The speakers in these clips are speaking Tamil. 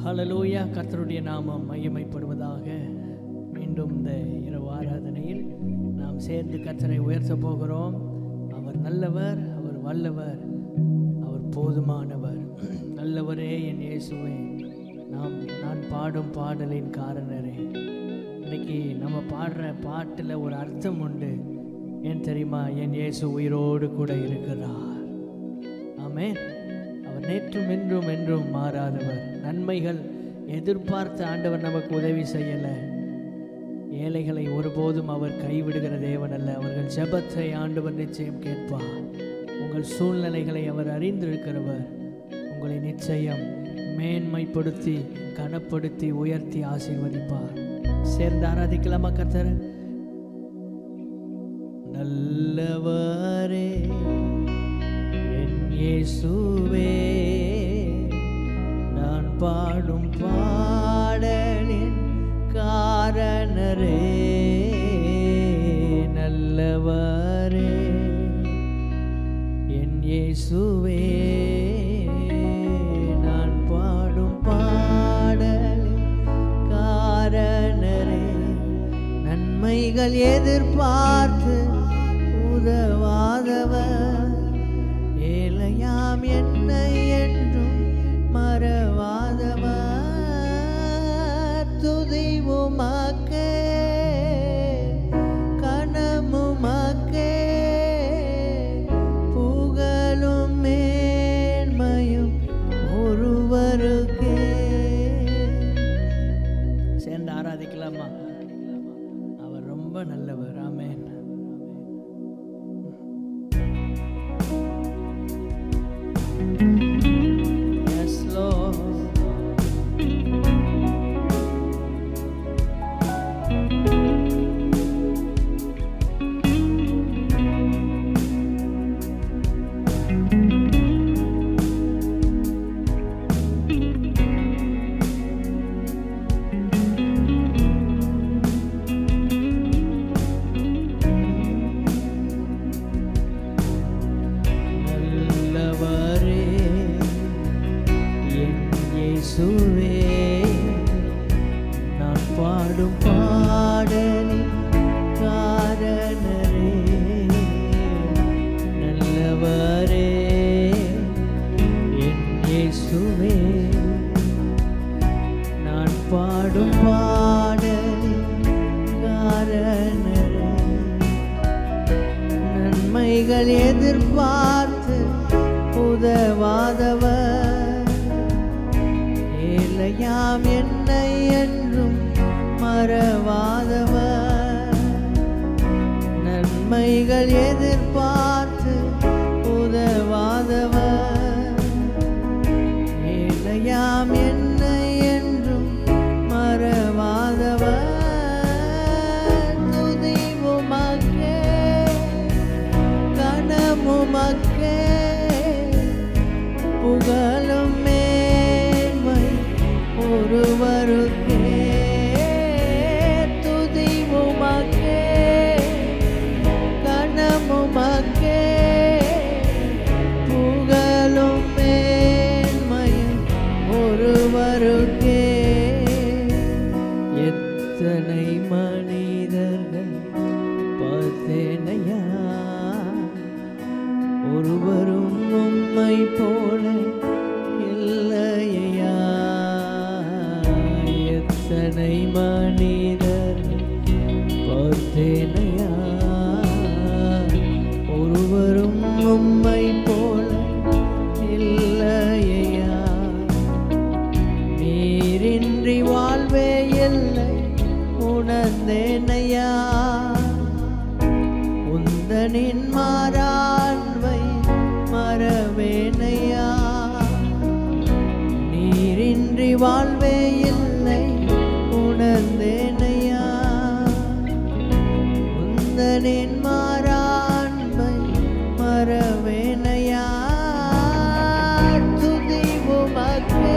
ஹalleluya கர்த்தருடைய நாமம் மகிமைப்படுவதாக மீண்டும் இந்த இரவு ஆராதனையில் நாம் சேர்ந்து கர்த்தரை உயர்த்த போகிறோம் அவர் நல்லவர் அவர் வல்லவர் அவர் போதுமானவர் நல்லவரே என் இயேசுவே நாம் நான் பாடும் பாடலின் காரணரே இன்னைக்கு நம்ம பாடுற பாட்டில் ஒரு அர்த்தம் உண்டு ஏன் தெரியுமா என் இயேசு உயிரோடு கூட இருக்கிறார் ஆமென் அவர் நேற்றும் இன்றும் என்றும் மாறாதவர் நன்மைகள் எதிர்பார்த்த ஆண்டவர் நமக்கு உதவி செய்யலை ஏழைகளை ஒருபோதும் அவர் கைவிடுகிற தேவன் அல்ல அவர்கள் ஜெபத்தை ஆண்டவர் நிச்சயம் கேட்பார் உங்கள் சூழ்நிலைகளை அவர் அறிந்திருக்கிறவர் உங்களை நிச்சயம் மேன்மைப்படுத்தி கனப்படுத்தி உயர்த்தி ஆசீர்வதிப்பார் சேர்ந்து ஆராதிக்கலாமா கர்த்தர் நல்லவரே என் இயேசுவே நான் பாடும் பாடலின் காரணரே நல்லவரே என் இயேசுவே நான் பாடும் பாடலின் காரணரே நன்மைகள் எதிர்பார்த்து உதவாதவர் ஏழையாம் என்னை என்றும் மறவாதவர் துதி உமக்கே கனமுமக்கே புகழும் மேன்மையும் ஒருவருக்கே சேர்ந்து ஆராதிக்கலாமா அவர் ரொம்ப நல்லவர் ஆமென் Yes, Lord. நல்லவரே என் இயேசுவே நான் பாடும் பாடலின் காரணரே நல்லவரே என் இயேசுவே நான் பாடும் பாடலின் காரணரே நன்மைகள் எதிர்பார்த்து உதவாதவர் ஏழையாம் என்னை என்றும் மறவாதவர் நன்மைகள் எதிர்பார்த்து உதவாதவர் ஏழையாம் என்னை என்றும் மறவாதவர் துதி உமக்கே கனமுமக்கே புகழும் மேன்மை ஒருவருக்கே துதி உமக்கே கனமுமக்கே புகழும் மேன்மையும் ஒருவருக்கே எத்தனை மனிதர்கள் பார்த்தேனையா ஒருவரும் உம்மை போல இல்லையா எத்தனை மனிதர்கள் பார்த்தேனையா ஒருவரும் உம்மை போல இல்லையா நீரின்றி வாழ்வே இல்லை உணர்ந்தேனையா உந்தனின் மாறான்வை மறவேனையா நீரின்றி வாழ்வே இல்லை உணர்ந்தேனையா உந்தனின் மாறான்வை மறவேனையா துதி உமக்கே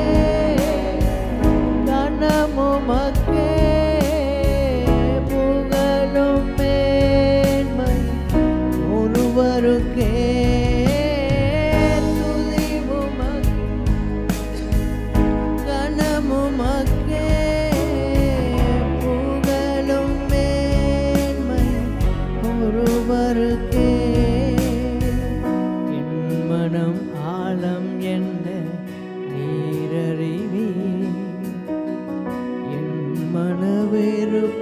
கனமுமக்கே புகழும் மேன்மை ஒருவருக்கே துதி உமக்கே கனமுமக்கே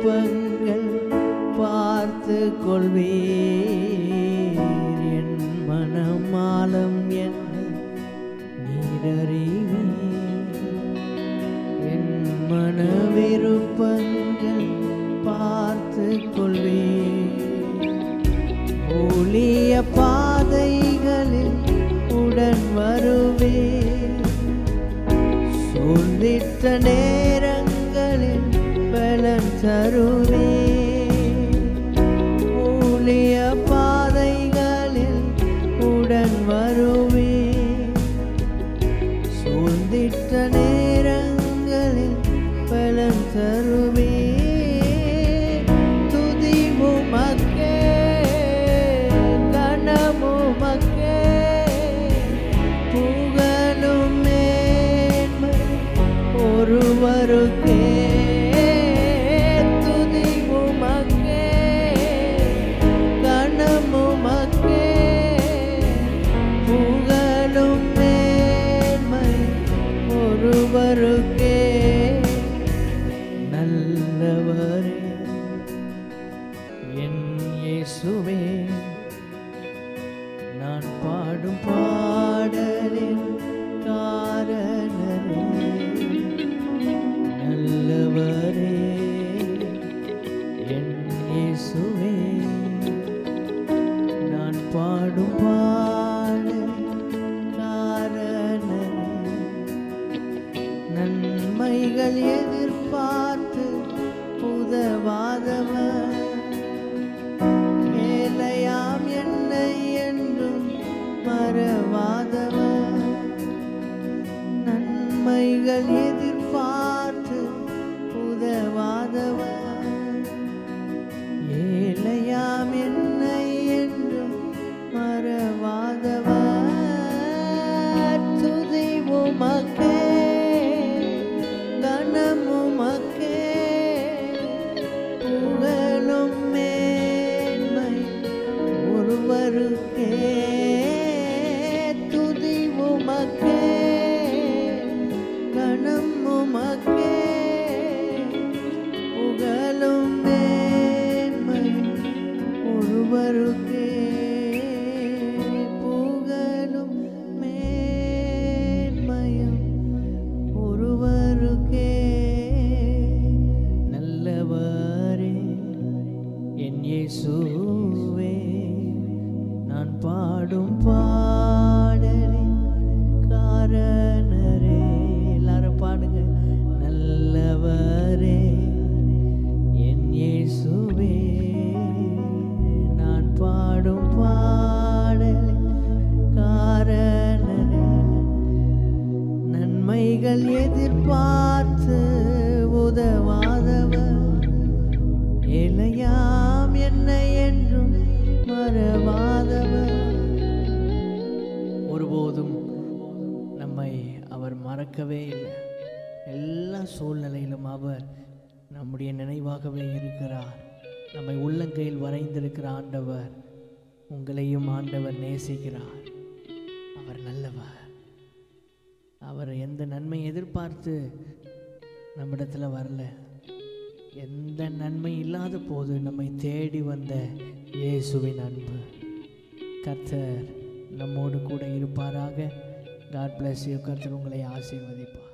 விருப்பங்கள் பார்த்து கொள்வீர் என் மனமாலம் என்ன நீரறிவீர் என் மன விருப்பங்கள் பார்த்து கொள்வீர் ஊழிய பாதைகளில் உடன் வருவேன் சூழ்ந்திட்ட நேரங்களில் பலன் தருவே ஊழிய பாதைகளில் உடன் வருவே சூழ்ந்திட்ட நேரங்களில் பலன் தருவே துதி உமக்கே கனமுமக்கே புகழும் மேன்மை ஒருவருக்கே துதி உமக்கே கனமுமக்கே புகழும் மேன்மை ஒருவருக்கே நல்லவரே என் இயேசுவே நான் பாடும் பாடலின் காரணரே நல்லவரே என் இயேசுவே நான் பாடும் பாடலின் காரணரே நன்மைகள் எதிர்பார்த்து உதவாதவர் ஏழையாம் என்னை என்றும் மறவாதவர் நன்மைகள் எதிர்பார்த்து உதவாதவர் ஏழையாம் என்னை என்றும் மறவாதவர் துதி உமக்கே கனமுமக்கே புகழும் மேன்மை ஒருவருக்கே துதி உமக்கே கணம் உமக்கே புகழும் மேன்மை ஒருவருக்கே புகழும் மேன்மையும் ஒருவருக்கே நல்லவரே என் இயேசுவே நான் பாடும் பாடலின் காரணரே எல்லாரும் பாடுங்க நல்லவரே என் இயேசுவே நான் பாடும் பாடலின் காரணரே நன்மைகள் எதிர்பார்த்து உதவாதவர் இளையாம் என்னை என்றும் மறவாதவர் ஒருபோதும் நம்மை அவர் மறக்கவே இல்லை எல்லா சூழ்நிலையிலும் அவர் நம்முடைய நினைவாகவே இருக்கிறார் நம்மை உள்ளங்கையில் வரைந்திருக்கிற ஆண்டவர் உங்களையும் ஆண்டவர் நேசிக்கிறார் அவர் நல்லவர் அவர் எந்த நன்மை எதிர்பார்த்து நம்மிடத்தில் வரல எந்த நன்மை இல்லாத போது நம்மை தேடி வந்த இயேசுவின் அன்பு கர்த்தர் நம்மோடு கூட இருப்பாராக காட் bless you கர்த்தர் உங்களை ஆசீர்வதிப்பார்